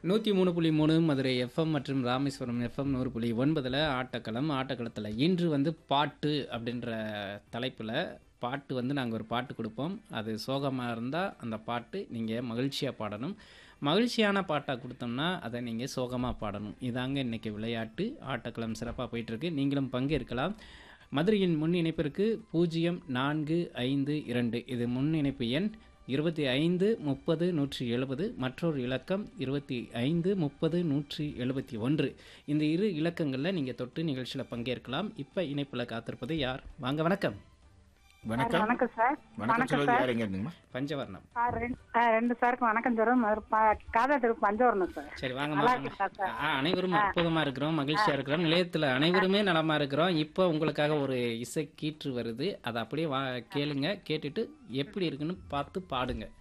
நூற்றி மூணு புள்ளி மூணு மதுரை எஃப்எம் மற்றும் ராமேஸ்வரம் எஃப்எம் நூறு புள்ளி ஒன்பதில் ஆட்டக்களம் ஆட்டக்களத்தில் இன்று வந்து பாட்டு அப்படின்ற தலைப்பில் பாட்டு வந்து நாங்கள் ஒரு பாட்டு கொடுப்போம் அது சோகமாக இருந்தால் அந்த பாட்டு நீங்கள் மகிழ்ச்சியாக பாடணும் மகிழ்ச்சியான பாட்டாக கொடுத்தோம்னா அதை நீங்கள் சோகமாக பாடணும் இதாங்க இன்றைக்கி விளையாட்டு ஆட்டக்களம் சிறப்பாக போயிட்டுருக்கு நீங்களும் பங்கேற்கலாம் மதுரையின் முன் இணைப்பிற்கு பூஜ்ஜியம் நான்கு ஐந்து இரண்டு இது முன் இணைப்பு எண் இருபத்தி ஐந்து முப்பது நூற்றி எழுபது மற்றொரு இலக்கம் இருபத்தி ஐந்து முப்பது நூற்றி எழுபத்தி ஒன்று இந்த இரு இலக்கங்களில் நீங்கள் தொட்டு நிகழ்ச்சியில் பங்கேற்கலாம் இப்போ இணைப்பில் காத்திருப்பது யார் வாங்க வணக்கம் வணக்கம் வணக்கம் சார் வணக்கம் சொல்வது யார் எங்க இருந்துங்கம்மா பஞ்சவர்ணம் ஆ, ரெண்டு ஆ, ரெண்டு சாருக்கு வணக்கம் சொல்றோம் காதா திரு பஞ்சவரணம் சார் சரி வாங்க நல்லா வாங்க. இருக்கா சார் ஆ அனைவரும் அற்புதமாக இருக்கிறோம் மகிழ்ச்சியாக இருக்கிறோம் நிலையத்தில் அனைவருமே நலமாக இருக்கிறோம் இப்போ உங்களுக்காக ஒரு இசை கீற்று வருது அதை அப்படியே வா கேளுங்க கேட்டுட்டு எப்படி இருக்குன்னு பார்த்து பாடுங்க